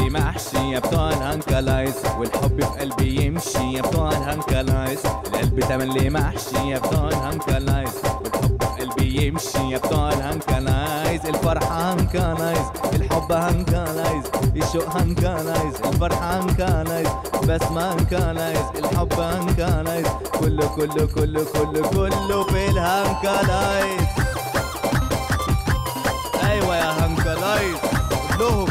تملي محشي يا بتوع الهنكلايز والحب في قلبي يمشي يا بتوع الهنكلايز القلب تملي محشي يا بتوع الهنكلايز والحب في قلبي يمشي يا بتوع الهنكلايز الفرحة هنكلايز الحب هنكلايز الشوق هنكلايز الفرحة هنكلايز بس ما هنكلايز الحب هنكلايز كله كله كله كله كله في الهنكلايز ايوه يا هنكلايز كلهم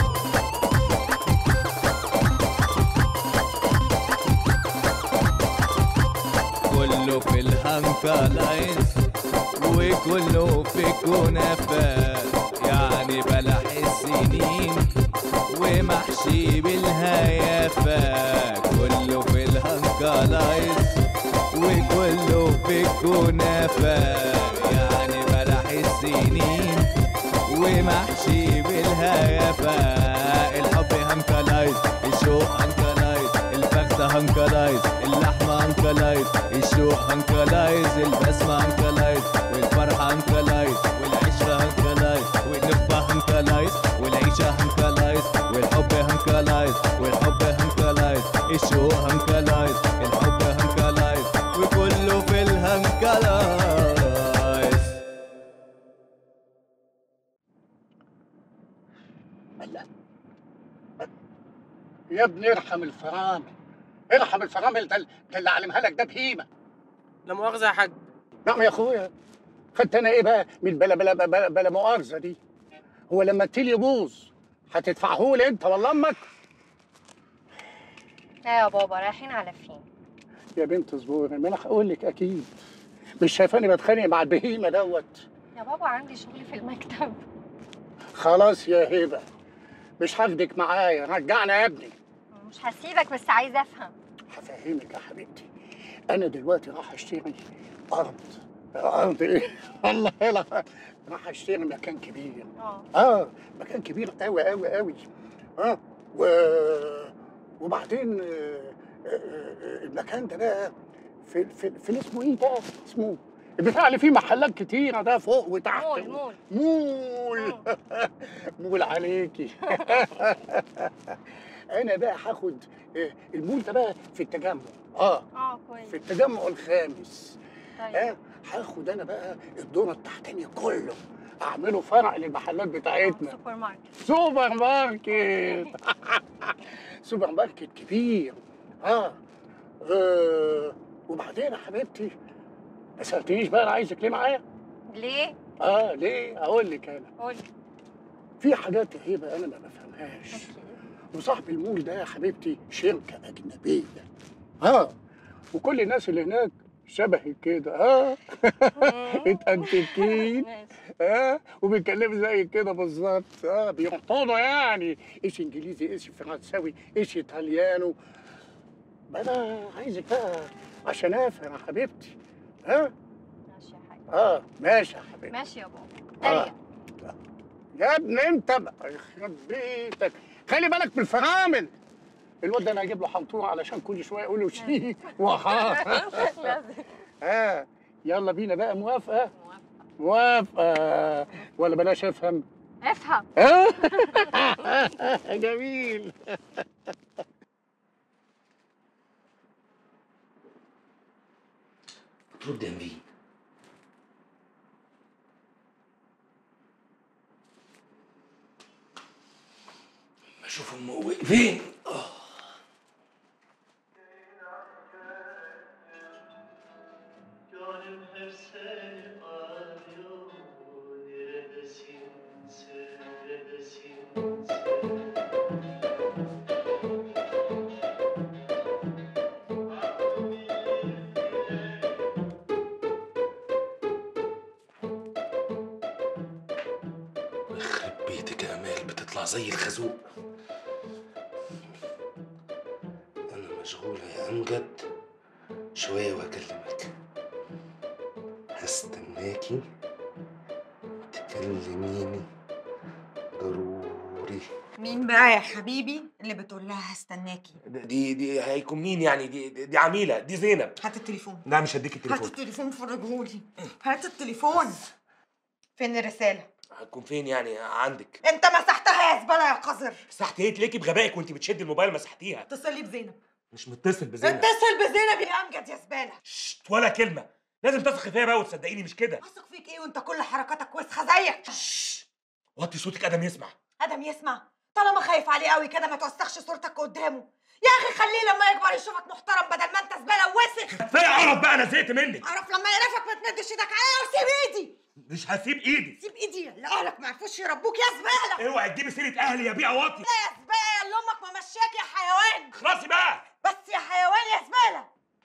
كله في الهنكلايز وكله في كنافة يعني بلح السنين ومحشي بالهيافة كله في الهنكلايز وكله في كنافة يعني بلح السنين ومحشي بالهيافة الحب هنكلايز الشوق هنكلايز الفخدة هنكلايز اللحمة هنكلايز الشوق هنكلايز البسمة هنكلايز والفرحة هنكلايز والعشرة هنكلايز والنخبة هنكلايز والعيشة هنكلايز والحب هنكلايز والحب هنكلايز الشوق هنكلايز الحب هنكلايز وكله في الهنكلايز لا يا ابني ارحم الفرامل ارحم الفرامل ده ده اللي علمها لك ده بهيمه لا مؤاخذة يا حاج نعم يا اخويا خدت انا ايه بقى من بلا بلا بلا, بلا مؤاخذه دي هو لما التيل يبوظ هتدفعه لي انت ولا امك لا يا بابا رايحين على فين يا بنت صبوري ما انا هقول لك اكيد مش شايفاني بتخانق مع البهيمه دوت يا بابا عندي شغل في المكتب خلاص يا هبه مش هاخدك معايا رجعنا يا ابني مش هسيبك بس عايزه افهم هفهمك يا حبيبتي انا دلوقتي راح اشتري ارض ارض ايه الله يلا راح اشتري مكان كبير اه اه مكان كبير قوي قوي قوي اه و... وبعدين آه، آه، آه، المكان ده بقى في في, في اسمه ايه ده اسمه البتاع اللي فيه محلات كتيرة ده فوق وتحت مول مول مول مول عليكي انا بقى هاخد آه، المول ده بقى في التجمع اه اه كويس في التجمع الخامس طيب اه هاخد انا بقى الدور التحتاني كله اعمله فرع للمحلات بتاعتنا سوبر ماركت سوبر ماركت سوبر ماركت كبير اه, آه. وبعدين يا حبيبتي ما سالتنيش بقى انا عايزك ليه معايا ليه اه ليه اقول لك انا قول في حاجات يا هبه انا ما بفهمهاش اكيد وصاحب المول ده يا حبيبتي شركه اجنبيه اه وكل الناس اللي هناك شبهي كده اه اتأنتكين ماشي. اه وبيتكلموا زي كده بالظبط اه بيحطونوا يعني ايش انجليزي ايش فرنساوي ايش ايطاليانو ما انا عايزك بقى عشان افهم يا حبيبتي ها ماشي يا حاج اه ماشي يا حبيبتي ماشي يا بابا آه. تريق يا ابني انت بقى يخرب بيتك خلي بالك من الفرامل الواد ده انا هجيب له حنطوره علشان كل شويه يقول له شي وها لازم ها يلا بينا بقى موافقه موافقة. موافقه ولا بلاش افهم افهم ها جميل رد يا نبيل ما اشوف ام قوي فين آه. Gönlüm hep seni arıyor Neredesin sen, neredesin sen يخرب بيتك يا امال بتطلع زي الخازوق انا مشغولة يا امجد شوية واكلمك هستناكي تكلميني ضروري مين بقى يا حبيبي اللي بتقول لها هستناكي دي دي هيكون مين يعني دي دي عميلة دي زينب هات التليفون لا مش هديك هات التليفون التليفون فرجهولي هات التليفون فين الرسالة هتكون فين يعني عندك انت مسحتها يا زباله يا قذر مسحت ايه ليكي بغبائك وانت بتشدي الموبايل مسحتيها اتصل لي بزينب مش متصل بزينب اتصل بزينب يا امجد يا زباله شت ولا كلمه لازم تثقي فيا بقى وتصدقيني مش كده واثق فيك ايه وانت كل حركاتك وسخه زيك وطي صوتك ادم يسمع ادم يسمع طالما خايف عليه قوي كده ما توسخش صورتك قدامه يا اخي خليه لما يكبر يشوفك محترم بدل ما انت زباله ووسخ كفايه قرف بقى انا زهقت منك اعرف لما يقرفك ما تمدش ايدك عليا وسيب ايدي مش هسيب ايدي سيب ايدي اللي اهلك ما عرفوش يربوك يا زباله اوعي تجيبي سيره اهلي يا بيئه واطي لا يا زباله اللي امك ممشاك يا حيوان خلاصي بقى بس يا حيوان يا زباله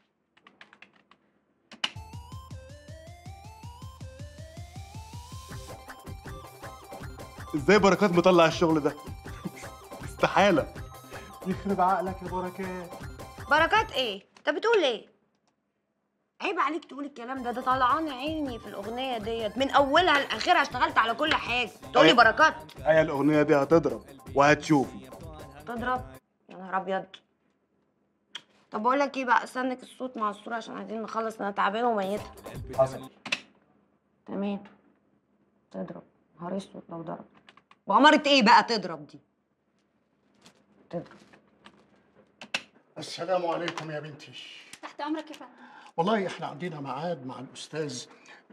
ازاي بركات مطلع الشغل ده استحاله يخرب عقلك يا بركات بركات ايه انت بتقول ايه عيب عليك تقول الكلام ده ده طلعان عيني في الاغنيه ديت من اولها لاخرها اشتغلت على كل حاجه تقولي أيوة. بركات هي الاغنيه دي هتضرب وهتشوفي تضرب يا نهار ابيض طب بقول لك ايه بقى استنك الصوت مع الصوره عشان عايزين نخلص انا تعبانه وميته حصل تمام تضرب نهار اسود لو ضرب وعمرة ايه بقى تضرب دي تضرب السلام عليكم يا بنتي تحت امرك يا فندم والله احنا عندنا ميعاد مع الاستاذ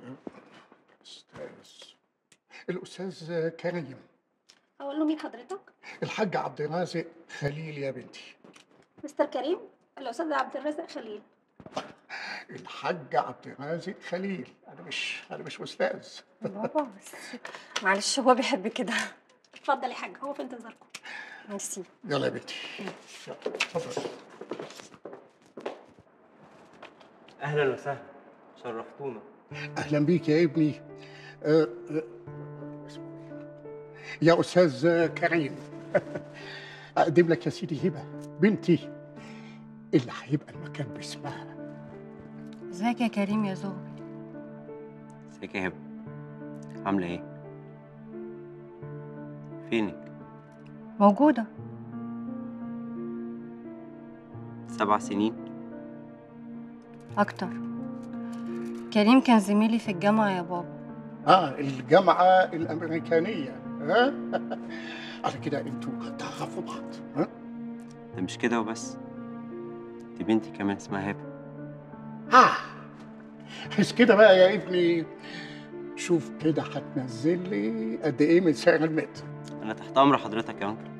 استاذ الاستاذ كريم اقول له مين حضرتك الحاج عبد الرازق خليل يا بنتي مستر كريم الاستاذ عبد الرازق خليل الحاج عبد الرازق خليل انا مش انا مش استاذ بابا بس معلش هو بيحب كده اتفضل يا حاج هو في انتظاركم ميرسي يلا يا بنتي يلا اتفضل اهلا وسهلا شرفتونا اهلا بيك يا ابني أه، أه، اسمه إيه؟ يا استاذ كريم اقدم لك يا سيدي هبه بنتي اللي هيبقى المكان باسمها ازيك يا كريم يا زهر ازيك يا هبه عامله ايه فينك موجوده سبع سنين اكتر كريم كان زميلي في الجامعه يا بابا اه الجامعه الامريكانيه ها على كده انتوا تعرفوا بعض ها ده مش كده وبس دي بنتي كمان اسمها هبه ها حس كده بقى يا ابني شوف كده هتنزل لي قد ايه من سعر المتر انا تحت امر حضرتك يا انكل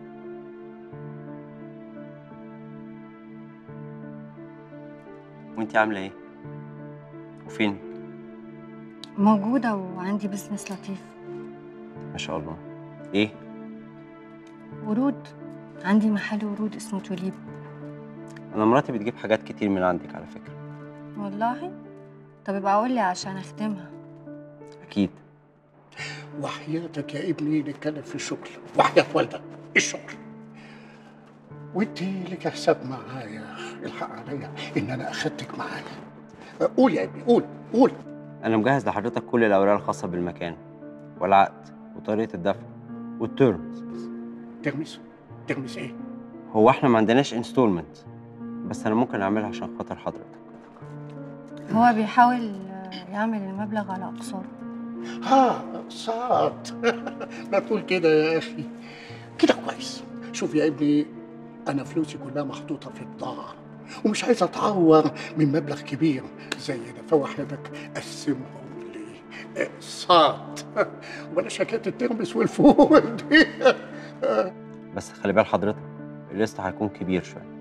وانتي عامله ايه وفين موجوده وعندي بزنس لطيف ما شاء الله ايه ورود عندي محل ورود اسمه توليب انا مراتي بتجيب حاجات كتير من عندك على فكره والله طب يبقى قول لي عشان اخدمها اكيد وحياتك يا ابني نتكلم في الشغل وحياة والدك الشغل وانت لك حساب معايا الحق عليا ان انا اخدتك معايا قول يا ابني قول قول انا مجهز لحضرتك كل الاوراق الخاصه بالمكان والعقد وطريقه الدفع والتيرمز ترمس ترمس ايه هو احنا ما عندناش انستولمنت بس انا ممكن اعملها عشان خاطر حضرتك هو بيحاول يعمل المبلغ على اقساط ها صاد ما تقول كده يا اخي كده كويس شوف يا ابني انا فلوسي كلها محطوطه في بضاعه ومش عايز اتعور من مبلغ كبير زي ده فوحدك قسمهم لي صاد وبلاش حكايه الترمس والفول دي بس خلي بال حضرتك القسط هيكون كبير شويه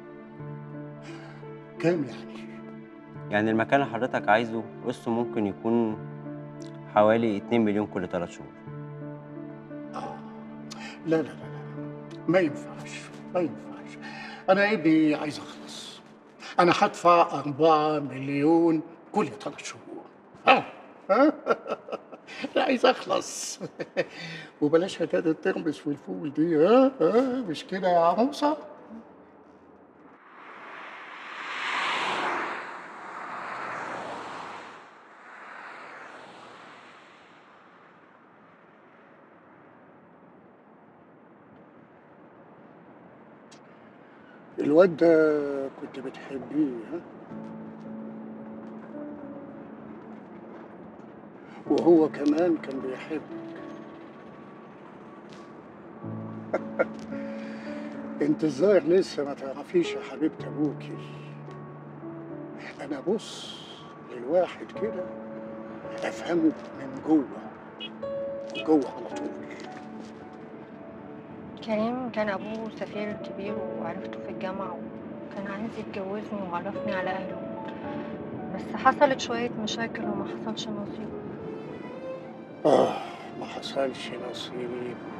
كام يعني يعني المكان اللي حضرتك عايزه قسطه ممكن يكون حوالي 2 مليون كل 3 شهور لا لا لا لا ما ينفعش ما ينفعش انا يا ابني عايز اخلص انا هدفع أربعة مليون كل ثلاث شهور ها ها انا عايز اخلص وبلاش حكايه الترمس والفول دي ها ها مش كده يا عروسه الواد ده كنت بتحبيه ها وهو كمان كان بيحبك انت الظاهر لسه ما تعرفيش يا حبيبه ابوكي انا بص للواحد كده افهمه من جوه جوه على طول كريم كان أبوه سفير كبير وعرفته في الجامعة وكان عايز يتجوزني وعرفني على أهله بس حصلت شوية مشاكل وما حصلش نصيب اه ما حصلش نصيب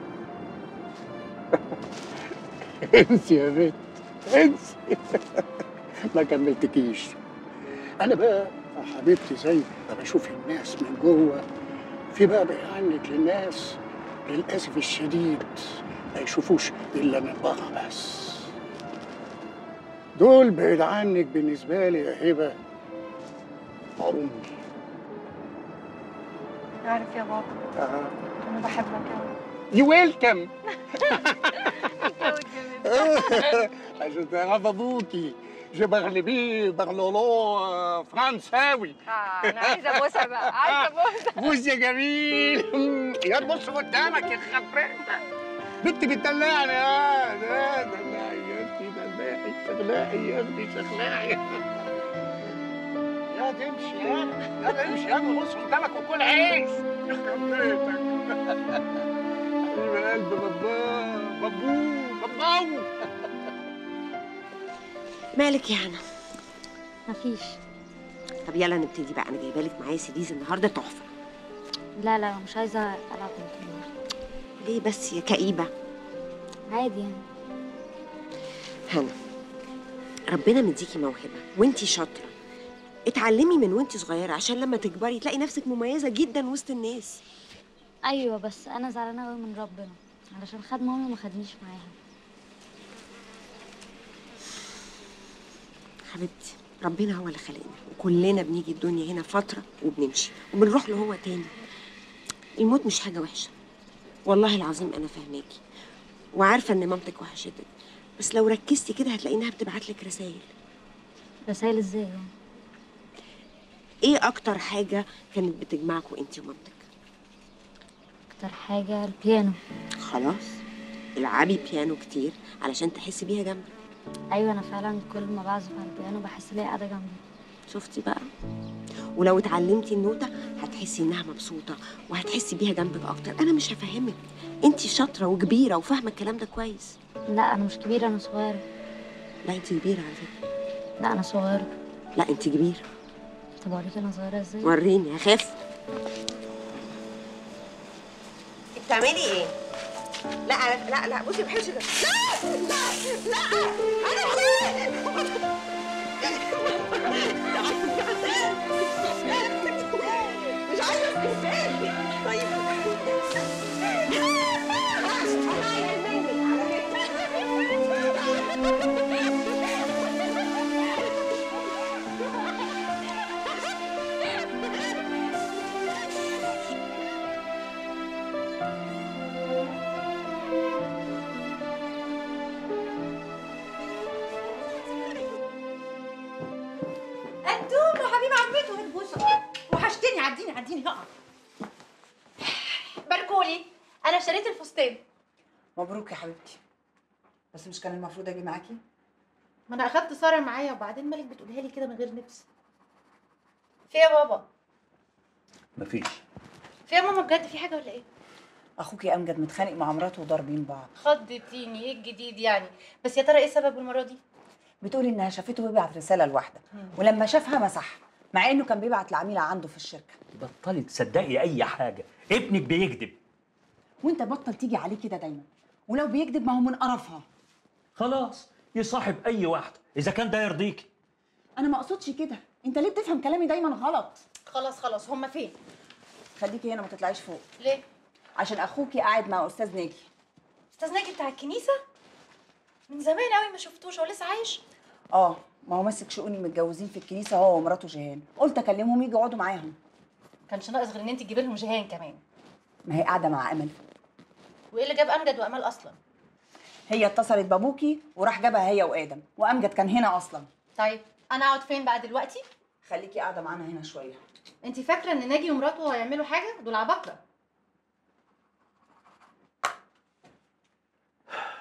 انسي يا بنت انسي ما كملتكيش انا بقى يا حبيبتي زي ما بشوف الناس من جوه في بقى بيعنك للناس للاسف الشديد ما يشوفوش الا من بره بس دول بعيد عنك بالنسبه لي يا هبه عمري عارف يا بابا آه. أنا بحبك أوي يو ويلكم عشان تعرف ابوكي جو بغلي بيه بغلولو فرنساوي آه أنا عايزة أبوسها بقى عايزة أبوسها بوس يا جميل يا تبص قدامك يا خبرتك بنتي بتدلعني اه لا دلعي يا اختي دلعي شغلاعي يا اختي شغلاعي يا تمشي يا يا تمشي يا بص قدامك وكل عيش يخرب بيتك حبيب قلب بابا بابو بابو مالك يا هنا مفيش طب يلا نبتدي بقى انا جايبه لك معايا سيديز النهارده تحفه لا لا مش عايزة ألعب انت النهاردة ليه بس يا كئيبه عادي يعني هنا ربنا مديكي موهبه وانتي شاطره اتعلمي من وانتي صغيره عشان لما تكبري تلاقي نفسك مميزه جدا وسط الناس أيوة بس أنا زعلانة أوي من ربنا علشان خد ماما وما خدنيش معاها حبيبتي ربنا هو اللي خلقنا وكلنا بنيجي الدنيا هنا فتره وبنمشي وبنروح له هو تاني الموت مش حاجه وحشه والله العظيم انا فاهماكي وعارفه ان مامتك وحشتك بس لو ركزتي كده هتلاقي انها بتبعت لك رسائل رسايل ازاي يعني ايه اكتر حاجه كانت بتجمعكوا انت ومامتك أكتر حاجة البيانو خلاص العبي بيانو كتير علشان تحسي بيها جنبك أيوة أنا فعلا كل ما بعزف على البيانو بحس إن هي قاعدة جنبي شفتي بقى ولو اتعلمتي النوتة هتحسي انها مبسوطة وهتحسي بيها جنبك اكتر انا مش هفهمك انت شاطرة وكبيرة وفاهمة الكلام ده كويس لا أنا مش كبيرة أنا صغيرة لا انت كبيرة على فكرة لا أنا صغيرة لا انت كبيرة طب أوريك أنا صغيرة ازاي وريني هخاف بتعملي ايه؟ لا أنا- لا لا بصي بحبش ده لا لا لا انا مش عايزه استهزاء طيب انتم يا حبيب عمته هتبوسوا وحشتني عديني عديني اقع باركولي انا اشتريت الفستان مبروك يا حبيبتي بس مش كان المفروض اجي معاكي ما انا اخدت ساره معايا وبعدين مالك بتقولها لي كده من غير نفس في إيه يا بابا مفيش في إيه يا ماما بجد في حاجه ولا ايه اخوكي امجد متخانق مع مراته وضاربين بعض خضتيني ايه الجديد يعني بس يا ترى ايه السبب المره دي بتقولي انها شافته بيبعت رساله لواحده ولما شافها مسحها مع انه كان بيبعت لعميله عنده في الشركه بطلي تصدقي اي حاجه ابنك بيكذب وانت بطل تيجي عليه كده دايما ولو بيكذب ما هو من قرفها خلاص يصاحب اي واحده اذا كان ده يرضيكي انا ما اقصدش كده انت ليه بتفهم كلامي دايما غلط خلاص خلاص هما فين خليكي هنا ما تطلعيش فوق ليه عشان اخوكي قاعد مع استاذ ناجي استاذ ناجي بتاع الكنيسه من زمان قوي ما شفتوش هو لسه عايش اه ما هو ماسك شؤون المتجوزين في الكنيسه هو ومراته جيهان قلت اكلمهم يجوا يقعدوا معاهم كانش ناقص غير ان انت تجيبي لهم جيهان كمان ما هي قاعده مع امل وايه اللي جاب امجد وامال اصلا هي اتصلت بابوكي وراح جابها هي وادم وامجد كان هنا اصلا طيب انا اقعد فين بقى دلوقتي خليكي قاعده معانا هنا شويه انت فاكره ان ناجي ومراته هيعملوا حاجه دول عباقره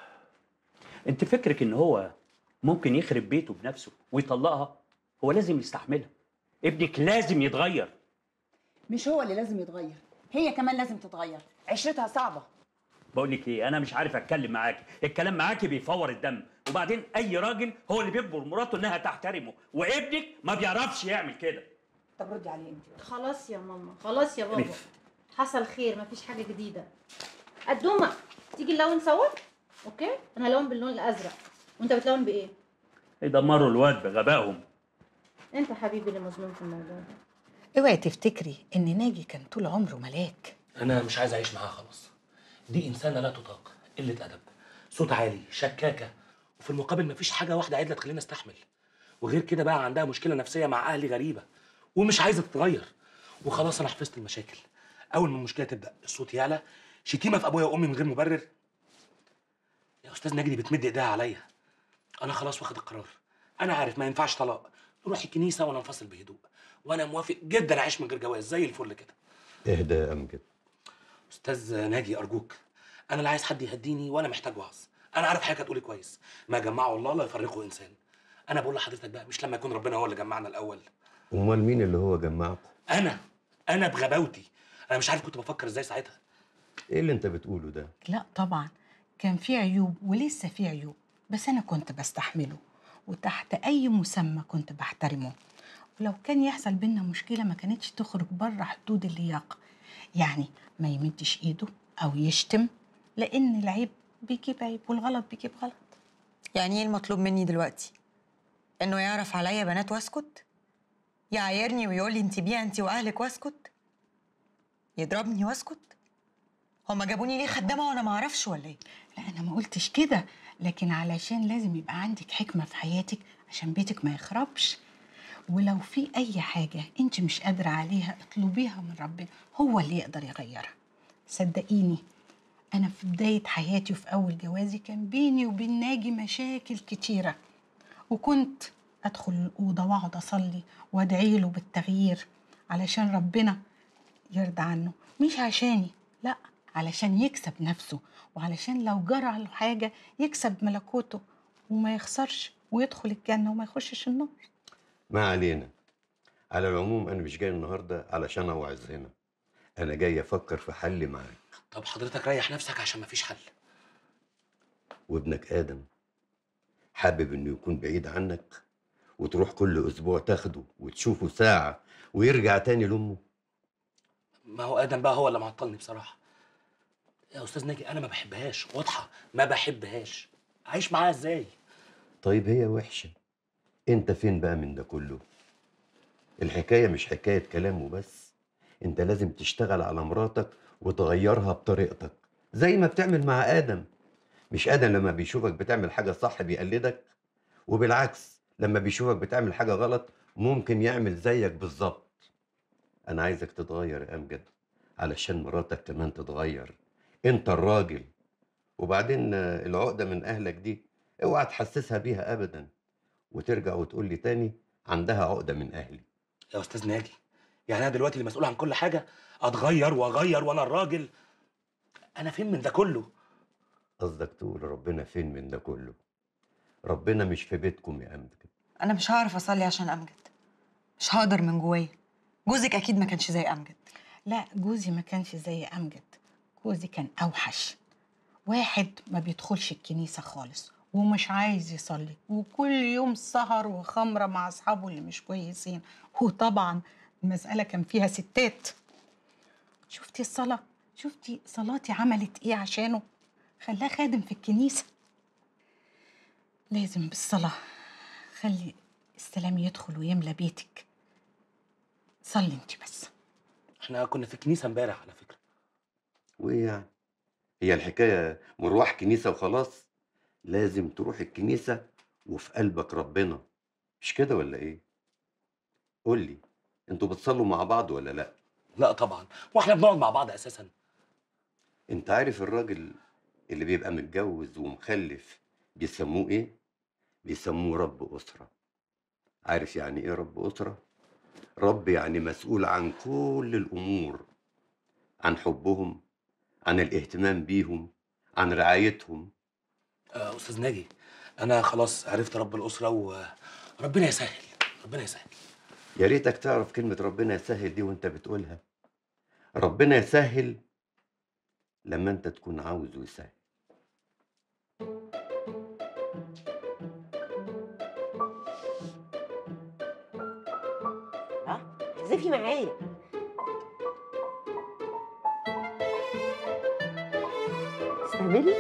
انت فكرك ان هو ممكن يخرب بيته بنفسه ويطلقها هو لازم يستحملها ابنك لازم يتغير مش هو اللي لازم يتغير هي كمان لازم تتغير عشرتها صعبه بقول لك ايه انا مش عارف اتكلم معاك الكلام معاكي بيفور الدم وبعدين اي راجل هو اللي بيجبر مراته انها تحترمه وابنك ما بيعرفش يعمل كده طب ردي عليه انت خلاص يا ماما خلاص يا بابا لف. حصل خير مفيش حاجه جديده قدومه تيجي نلون سوا اوكي انا هلون باللون الازرق وانت بتلون بايه يدمروا الواد بغبائهم انت حبيبي اللي مظلوم في الموضوع ده اوعي تفتكري ان ناجي كان طول عمره ملاك انا مش عايز اعيش معاها خلاص دي انسانه لا تطاق قله ادب صوت عالي شكاكه وفي المقابل مفيش حاجه واحده عدله تخليني استحمل وغير كده بقى عندها مشكله نفسيه مع اهلي غريبه ومش عايزه تتغير وخلاص انا حفظت المشاكل اول ما المشكله تبدا الصوت يعلى شتيمه في ابويا وامي من غير مبرر يا استاذ نجدي بتمد ايديها عليا انا خلاص واخد القرار انا عارف ما ينفعش طلاق نروح الكنيسه وانا انفصل بهدوء وانا موافق جدا اعيش من غير جواز زي الفل كده اهدى يا امجد استاذ ناجي ارجوك انا لا عايز حد يهديني ولا محتاج وعظ انا عارف حضرتك هتقولي كويس ما جمعوا الله لا يفرقوا انسان انا بقول لحضرتك بقى مش لما يكون ربنا هو اللي جمعنا الاول امال مين اللي هو جمعكم انا انا بغباوتي انا مش عارف كنت بفكر ازاي ساعتها ايه اللي انت بتقوله ده لا طبعا كان في عيوب ولسه في عيوب بس انا كنت بستحمله وتحت اي مسمى كنت بحترمه ولو كان يحصل بينا مشكله ما كانتش تخرج بره حدود اللياقه يعني ما يمدش ايده او يشتم لان العيب بيجيب عيب والغلط بيجيب غلط يعني ايه المطلوب مني دلوقتي انه يعرف عليا بنات واسكت يعايرني ويقول لي انت بيها انت واهلك واسكت يضربني واسكت هما جابوني ليه خدامه وانا ما اعرفش ولا ايه لا انا ما قلتش كده لكن علشان لازم يبقى عندك حكمه في حياتك عشان بيتك ما يخربش ولو في اي حاجه انت مش قادره عليها اطلبيها من ربنا هو اللي يقدر يغيرها صدقيني انا في بدايه حياتي وفي اول جوازي كان بيني وبين ناجي مشاكل كتيره وكنت ادخل الاوضه واقعد اصلي وادعي له بالتغيير علشان ربنا يرضى عنه مش عشاني لا علشان يكسب نفسه وعلشان لو جرى له حاجه يكسب ملكوته وما يخسرش ويدخل الجنه وما يخشش النار ما علينا على العموم انا مش جاي النهارده علشان اوعظ هنا انا جاي افكر في حل معاك طب حضرتك ريح نفسك عشان مفيش حل وابنك ادم حابب انه يكون بعيد عنك وتروح كل اسبوع تاخده وتشوفه ساعه ويرجع تاني لامه ما هو ادم بقى هو اللي معطلني بصراحه يا استاذ ناجي انا ما بحبهاش واضحه ما بحبهاش عايش معاها ازاي طيب هي وحشه انت فين بقى من ده كله الحكايه مش حكايه كلام وبس انت لازم تشتغل على مراتك وتغيرها بطريقتك زي ما بتعمل مع ادم مش ادم لما بيشوفك بتعمل حاجه صح بيقلدك وبالعكس لما بيشوفك بتعمل حاجه غلط ممكن يعمل زيك بالظبط انا عايزك تتغير يا امجد علشان مراتك كمان تتغير انت الراجل وبعدين آه، العقده من اهلك دي اوعى تحسسها بيها ابدا وترجع وتقول لي تاني عندها عقده من اهلي يا استاذ ناجي يعني انا دلوقتي اللي مسؤول عن كل حاجه اتغير واغير وانا الراجل انا فين من ده كله قصدك تقول ربنا فين من ده كله ربنا مش في بيتكم يا امجد انا مش هعرف اصلي عشان امجد مش هقدر من جوايا جوزك اكيد ما كانش زي امجد لا جوزي ما كانش زي امجد جوزي كان اوحش واحد ما بيدخلش الكنيسه خالص ومش عايز يصلي وكل يوم سهر وخمره مع اصحابه اللي مش كويسين وطبعا المساله كان فيها ستات شفتي الصلاه شفتي صلاتي عملت ايه عشانه خلاه خادم في الكنيسه لازم بالصلاه خلي السلام يدخل ويملى بيتك صلي انت بس احنا كنا في كنيسه امبارح على فكره وايه يعني هي الحكايه مروح كنيسه وخلاص لازم تروح الكنيسه وفي قلبك ربنا مش كده ولا ايه قول لي انتوا بتصلوا مع بعض ولا لا لا طبعا واحنا بنقعد مع بعض اساسا انت عارف الراجل اللي بيبقى متجوز ومخلف بيسموه ايه بيسموه رب اسره عارف يعني ايه رب اسره رب يعني مسؤول عن كل الامور عن حبهم عن الاهتمام بيهم عن رعايتهم آه استاذ ناجي انا خلاص عرفت رب الاسره وربنا يسهل ربنا يسهل يا ريتك تعرف كلمة ربنا يسهل دي وانت بتقولها ربنا يسهل لما انت تكون عاوزه يسهل احذفي معايا استعملي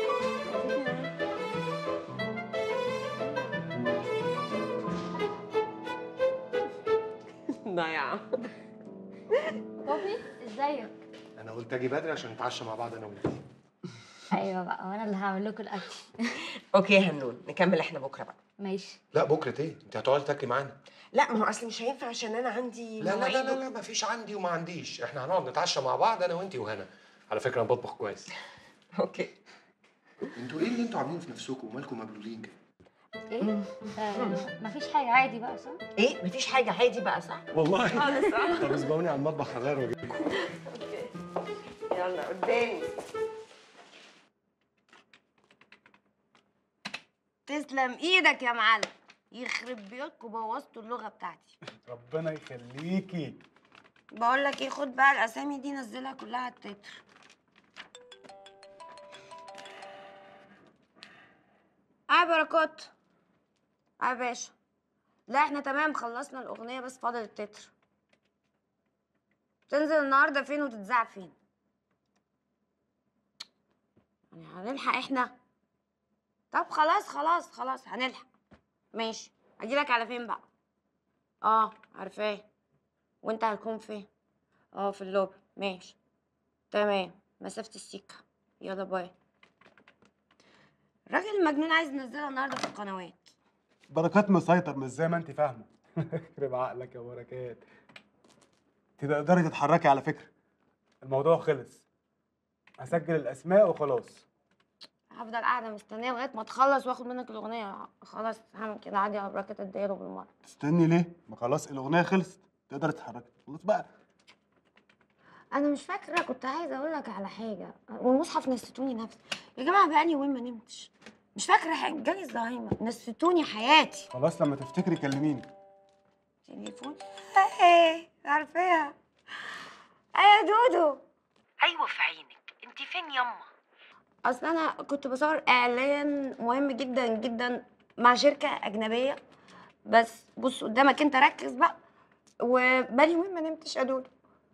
ضايعة بابي ازيك انا قلت اجي بدري عشان نتعشى مع بعض انا وانت ايوه بقى وانا اللي هعمل لكم الاكل اوكي يا هنون نكمل احنا بكره بقى ماشي لا بكره ايه انت هتقعدي تاكلي معانا لا ما هو اصل مش هينفع عشان انا عندي لا لا مواعيد لا لا, لا مفيش عندي وما عنديش احنا هنقعد نتعشى مع بعض انا وانت وهنا على فكره انا بطبخ كويس اوكي انتوا ايه اللي انتوا عاملينه في نفسكم ومالكم مبلولين كده ايه آه مفيش حاجه عادي بقى صح ايه مفيش حاجه عادي بقى صح والله خالص صح طب اسبقوني على المطبخ هغير واجيلكم يلا قدامي تسلم ايدك يا معلم يخرب بيوتكم بوظتوا اللغه بتاعتي ربنا يخليكي بقول لك ايه خد بقى الاسامي دي نزلها كلها على التتر اه بركات اه يا باشا لا احنا تمام خلصنا الاغنيه بس فاضل التتر تنزل النهارده فين وتتذاع فين يعني هنلحق احنا طب خلاص خلاص خلاص هنلحق ماشي اجيلك على فين بقى اه عارفاه وانت هتكون فين اه في اللوبي ماشي تمام مسافة السكة يلا باي الراجل المجنون عايز ينزلها النهارده في القنوات بركات مسيطر مش زي ما انت فاهمه يخرب عقلك يا بركات انت تقدري تتحركي على فكره الموضوع خلص هسجل الاسماء وخلاص هفضل قاعدة مستنية لغاية ما تخلص واخد منك الأغنية خلاص هعمل كده عادي على بركة اديله بالمرة تستني ليه ما خلاص الاغنيه خلصت تقدري تتحركي خلاص بقى أنا مش فاكرة كنت عايزة أقول لك على حاجة والمصحف نسيتوني نفسي يا جماعة بقالي يومين ما نمتش مش فاكرة حاجة جالي الزهايمر نسيتوني حياتي خلاص لما تفتكري كلميني تليفون ايه عارفاها ايه دودو ايوه في عينك انت فين يما اصل انا كنت بصور اعلان مهم جدا جدا مع شركه اجنبيه بس بص قدامك انت ركز بقى وبالي يومين ما نمتش يا دودو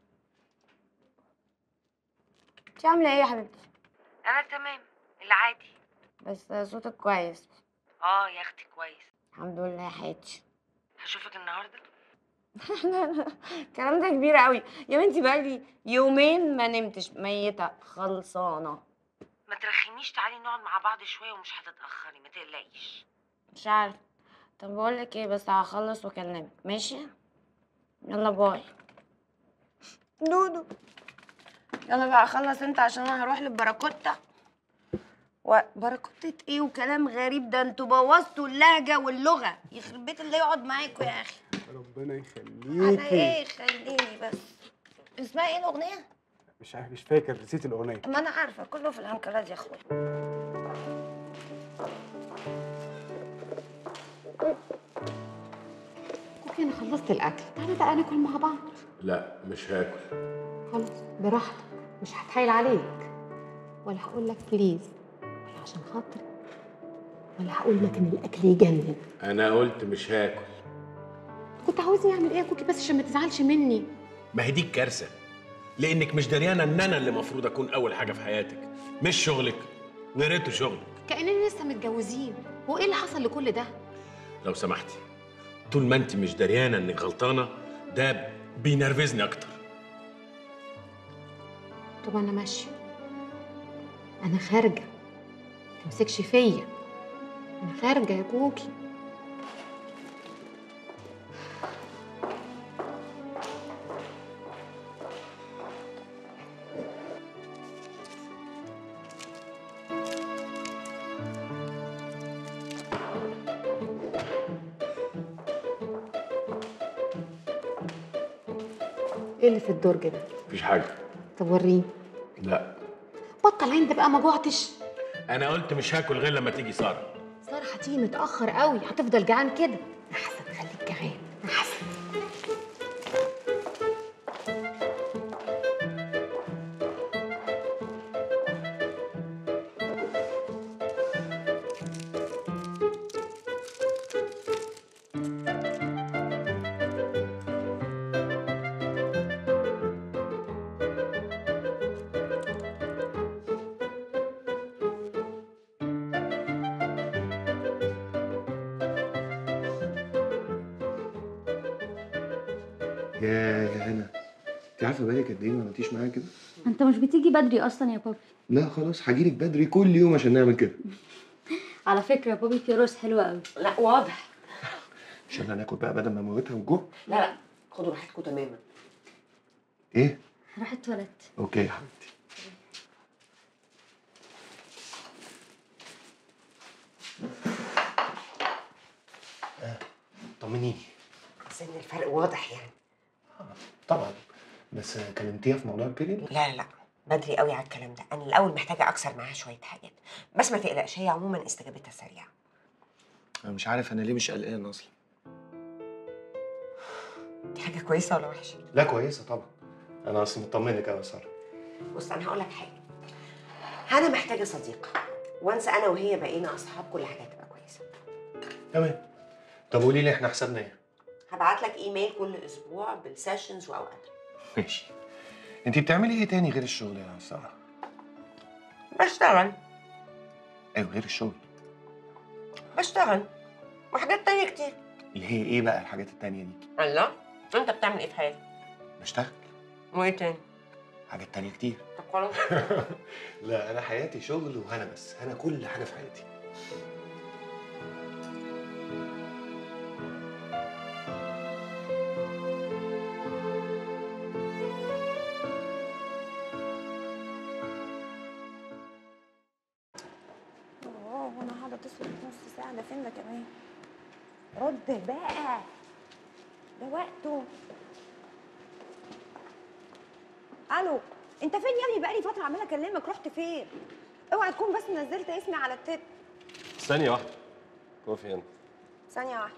انت عامله ايه يا حبيبتي انا تمام العادي بس صوتك كويس اه يا اختي كويس الحمد لله يا حياتي هشوفك النهارده الكلام ده كبير قوي يا بنتي بقالي يومين ما نمتش ميته خلصانه ما ترخينيش تعالي نقعد مع بعض شويه ومش هتتاخري ما تقلقيش مش عارفه طب بقول لك ايه بس هخلص واكلمك ماشي يلا باي دودو يلا بقى خلص انت عشان انا هروح للبراكوتا وبراكوتة ايه وكلام غريب ده انتوا بوظتوا اللهجه واللغه يخرب بيت اللي يقعد معاكوا يا اخي ربنا على يخليكي ايه خليني بس اسمها ايه الاغنيه مش عارف مش فاكر نسيت الاغنيه ما انا عارفه كله في الهنكلات يا اخويا كوكي انا خلصت الاكل تعالى بقى ناكل مع بعض لا مش هاكل خلاص براحتك مش هتحايل عليك ولا هقول لك بليز ولا عشان خاطري ولا هقول لك ان الاكل يجنن انا قلت مش هاكل كنت عاوزني اعمل ايه يا كوكي بس عشان ما تزعلش مني ما هي دي الكارثه لانك مش دريانه ان انا اللي المفروض اكون اول حاجه في حياتك مش شغلك ويا ريته شغلك كاننا لسه متجوزين هو ايه اللي حصل لكل ده لو سمحتي طول ما انت مش دريانه انك غلطانه ده بينرفزني اكتر طب انا ماشيه انا خارجه تمسكش فيا انا خارجه يا كوكي ايه اللي في الدرج ده مفيش حاجه طب وريني لا بطل عند بقى ما جوعتش انا قلت مش هاكل غير لما تيجي ساره ساره هتيجي متاخر قوي هتفضل جعان كده احسن خليك جعان احسن يا يا هنا انت عارفه بالك قد ايه ما عملتيش معايا كده انت مش بتيجي بدري اصلا يا بابي لا خلاص هجيلك بدري كل يوم عشان نعمل كده على فكره يا بابي في رز حلوه قوي لا واضح عشان ناكل بقى بدل ما اموتها من الجوع لا لا خدوا راحتكم تماما ايه راح اتولدت اوكي يا حبيبتي آه، طمنيني بس ان الفرق واضح يعني طبعا بس كلمتيها في موضوع البيريد لا لا لا بدري قوي على الكلام ده انا الاول محتاجه اكسر معاها شويه حاجات بس ما تقلقش هي عموما استجابتها سريعه انا مش عارف انا ليه مش قلقان اصلا دي حاجه كويسه ولا وحشه لا كويسه طبعا انا اصلا مطمن لك قوي يا ساره بص انا هقول لك حاجه انا محتاجه صديقه وانسى انا وهي بقينا اصحاب كل حاجه هتبقى كويسه تمام طب قولي لي احنا حسابنا ايه هبعت لك ايميل كل اسبوع بالسيشنز واوقاتها ماشي انت بتعملي ايه تاني غير الشغل يا ساره بشتغل ايوه غير الشغل بشتغل وحاجات تانية كتير اللي هي ايه بقى الحاجات التانية دي الله انت بتعمل ايه في حياتك بشتغل وايه تاني حاجات تانية كتير طب خلاص لا انا حياتي شغل وهنا بس انا كل حاجه في حياتي اوه وانا قاعده اتصل نص ساعه ده فين ده كمان رد بقى ده وقته الو انت فين يا ابني بقالي فتره عماله اكلمك رحت فين اوعى تكون بس نزلت اسمي على التت ثانيه واحده كوفي هنا ثانيه واحده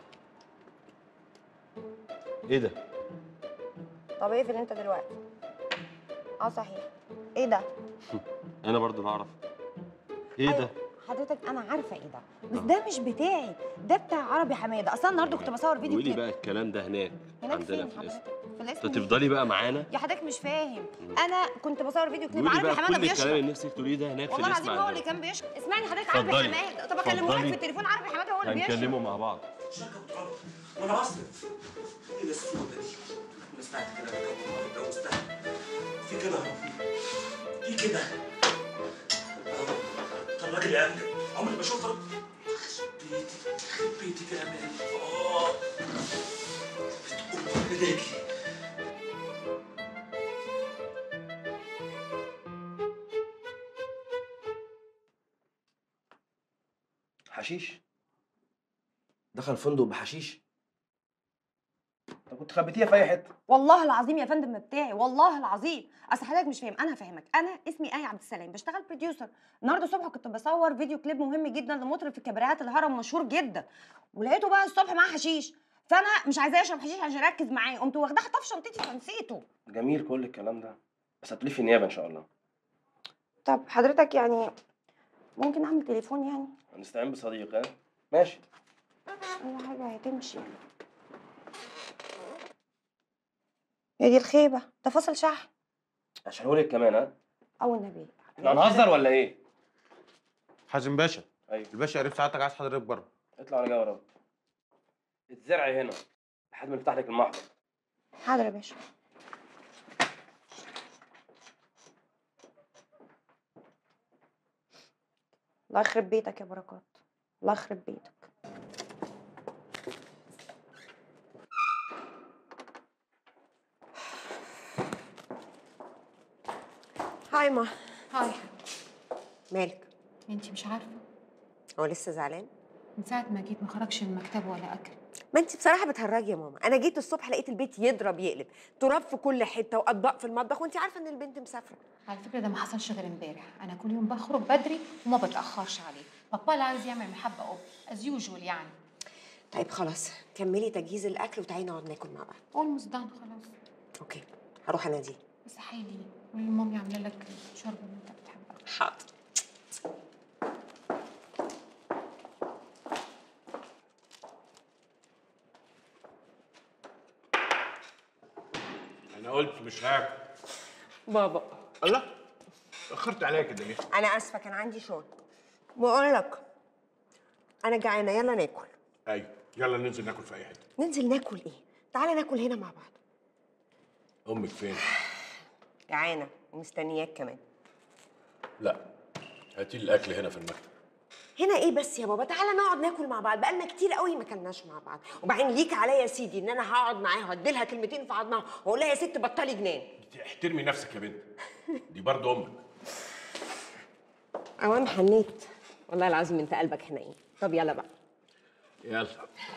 ايه ده طب اقفل انت دلوقتي اه صحيح ايه ده انا برضو اللي اعرف ايه ده حضرتك انا عارفه ايه ده بس ده مش بتاعي ده بتاع عربي حماده اصلا النهارده كنت بصور فيديو قولي كليب بقى الكلام ده هناك هناك عندنا فين في الاسم حضرتك في الاسم انت دي. تفضلي بقى معانا يا حضرتك مش فاهم انا كنت بصور فيديو كليب قولي عربي بقى حماده كل الكلام بيشرب اللي نفسك تقوليه ده هناك في والله الاسم العظيم هو اللي عندنا كان بيشرب اسمعني حضرتك عربي اتفضلي. حماده طب اكلمه لك اتفضلي. في التليفون عربي حماده هو اللي بيشرب هنكلمه مع بعض وانا بصرف ايه ده السوق ده دي انا سمعت كده انا كنت اتجوزتها في كده اهو في كده اهو كان راجل يا امجد عمري ما شفت راجل بيتي يخرب بيتي يا امان اه بتقوم ايديكي حشيش دخل فندق بحشيش طب كنت خبيتيها في اي حته والله العظيم يا فندم ما بتاعي والله العظيم اصل حضرتك مش فاهم انا هفهمك انا اسمي ايه عبد السلام بشتغل بروديوسر النهارده الصبح كنت بصور فيديو كليب مهم جدا لمطرب في كباريهات الهرم مشهور جدا ولقيته بقى الصبح معاه حشيش فانا مش عايزاه يشرب حشيش عشان اركز معاه قمت واخداه حطاه في شنطتي فنسيته جميل كل الكلام ده بس هتقولي في النيابه ان شاء الله طب حضرتك يعني ممكن اعمل تليفون يعني هنستعين بصديق ها ماشي اي حاجه هتمشي يا دي الخيبه ده فاصل شحن عشان اقولك كمان ها او النبي احنا هنهزر ولا ايه حازم باشا ايوه الباشا قريب ساعتك عايز حضرتك بره اطلع على جوه اتزرعي هنا لحد ما نفتح لك المحضر حاضر يا باشا الله يخرب بيتك يا بركات الله يخرب بيتك هاي ما هاي مالك انتي مش عارفه هو لسه زعلان من ساعه ما جيت ما خرجش من مكتبه ولا اكل ما انت بصراحه بتهرجي يا ماما انا جيت الصبح لقيت البيت يضرب يقلب تراب في كل حته واطباق في المطبخ وانت عارفه ان البنت مسافره على فكره ده ما حصلش غير امبارح انا كل يوم بخرج بدري وما بتاخرش عليه بابا اللي عايز يعمل محبه اب از يوجوال يعني طيب خلاص كملي تجهيز الاكل وتعالي نقعد ناكل مع بعض اولموست دان خلاص اوكي هروح اناديه بس حالي قولي لمامي عامله لك شوربه اللي انت بتحبها حاضر انا قلت مش هاكل بابا الله اخرت عليا كده ليه انا اسفه كان عندي شغل بقول لك انا جعانه يلا ناكل ايوه يلا ننزل ناكل في اي حته ننزل ناكل ايه تعالى ناكل هنا مع بعض امك فين جعانه ومستنياك كمان لا هاتي لي الاكل هنا في المكتب هنا ايه بس يا بابا تعالى نقعد ناكل مع بعض بقالنا كتير قوي ما كلناش مع بعض وبعدين ليك عليا يا سيدي ان انا هقعد معاها وادي لها كلمتين في عضمها واقول لها يا ست بطلي جنان احترمي نفسك يا بنت دي برضه امك اوام حنيت والله العظيم انت قلبك حنين طب يلا بقى يلا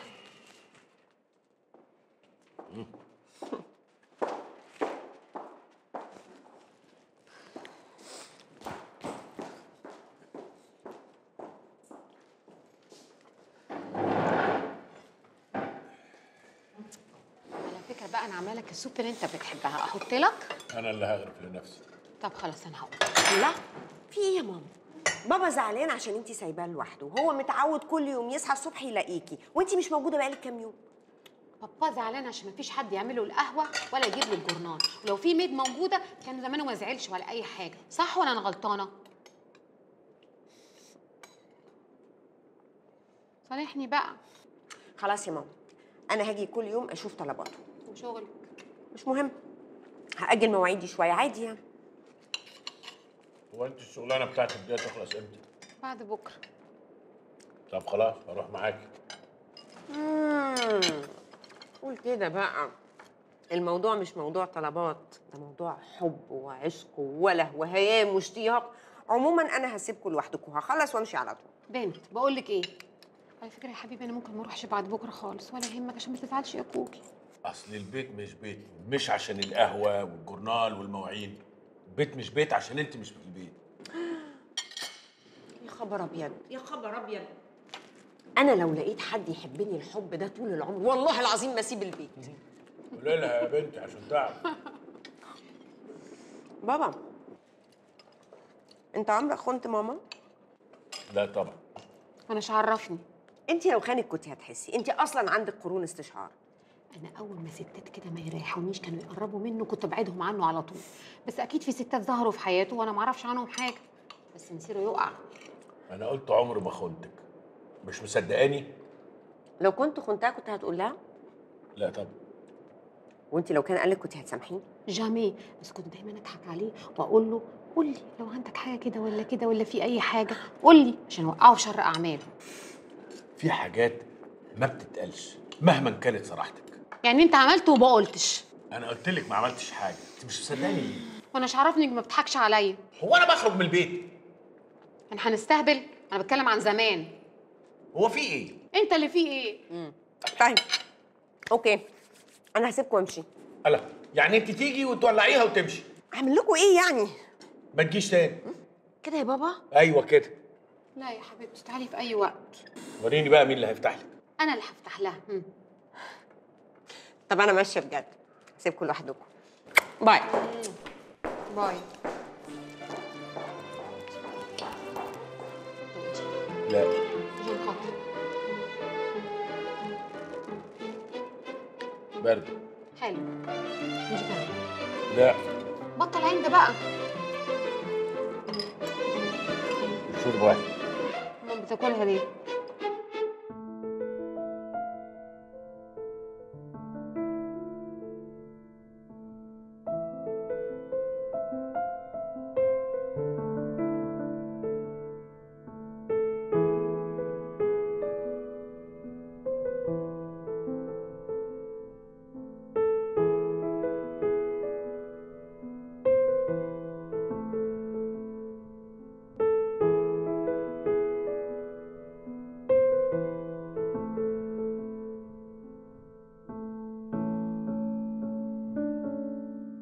على فكره بقى انا عامله لك السوب اللي انت بتحبها احط لك انا اللي هغرف لنفسي طب خلاص انا هقول لا في ايه يا ماما بابا زعلان عشان انت سايباه لوحده وهو متعود كل يوم يصحى الصبح يلاقيكي وانت مش موجوده بقالك كام يوم بابا زعلان عشان مفيش حد يعمل له القهوه ولا يجيب له الجورنال ولو في ميد موجوده كان زمانه ما زعلش ولا اي حاجه صح ولا انا غلطانه صالحني بقى خلاص يا ماما انا هاجي كل يوم اشوف طلباته وشغلك مش مهم هاجل مواعيدي شويه عادي يعني هو انت الشغلانه بتاعتك دي هتخلص امتى؟ بعد بكره طب خلاص هروح معاكي امم قول كده بقى الموضوع مش موضوع طلبات ده موضوع حب وعشق ووله وهيام واشتياق عموما انا هسيبكم لوحدكم هخلص وامشي على طول بنت بقول لك ايه على فكره يا حبيبي انا ممكن ما اروحش بعد بكره خالص ولا يهمك عشان ما تزعلش يا كوكي اصل البيت مش بيت مش عشان القهوه والجورنال والمواعين البيت مش بيت عشان انت مش في البيت يا خبر ابيض يا خبر ابيض انا لو لقيت حد يحبني الحب ده طول العمر والله العظيم ما اسيب البيت قولي لها يا بنتي عشان تعرف بابا انت عمرك خنت ماما لا طبعا انا مش عرفني انت لو خانك كنت هتحسي انت اصلا عندك قرون استشعار انا اول ما ستات كده ما يريحونيش كانوا يقربوا منه كنت ابعدهم عنه على طول بس اكيد في ستات ظهروا في حياته وانا ما اعرفش عنهم حاجه بس مصيره يقع انا قلت عمري ما خنتك مش مصدقاني لو كنت خنتها كنت هتقول لها لا طبعا وانت لو كان قالك كنت هتسامحيه جامي بس كنت دايما اضحك عليه واقول له قول لي لو عندك حاجه كده ولا كده ولا في اي حاجه قول لي عشان اوقعه في شر اعماله في حاجات ما بتتقالش مهما كانت صراحتك يعني انت عملت وما قلتش انا قلت لك ما عملتش حاجه انت مش مصدقاني ليه وانا مش عارفني انك ما بتضحكش عليا هو انا بخرج من البيت احنا هنستهبل انا بتكلم عن زمان هو في ايه انت اللي فيه ايه طيب اوكي انا هسيبكم وامشي الا يعني انت تيجي وتولعيها وتمشي اعمل لكم ايه يعني ما تجيش تاني كده يا بابا ايوه كده لا يا حبيبتي تعالي في اي وقت وريني بقى مين اللي هيفتح لك انا اللي هفتح لها هم. طب انا ماشيه بجد هسيبكم لوحدكم باي باي لا عشان خاطري برد حلو مش كمان لا بطل عند بقى شرب واحد امال بتاكلها ليه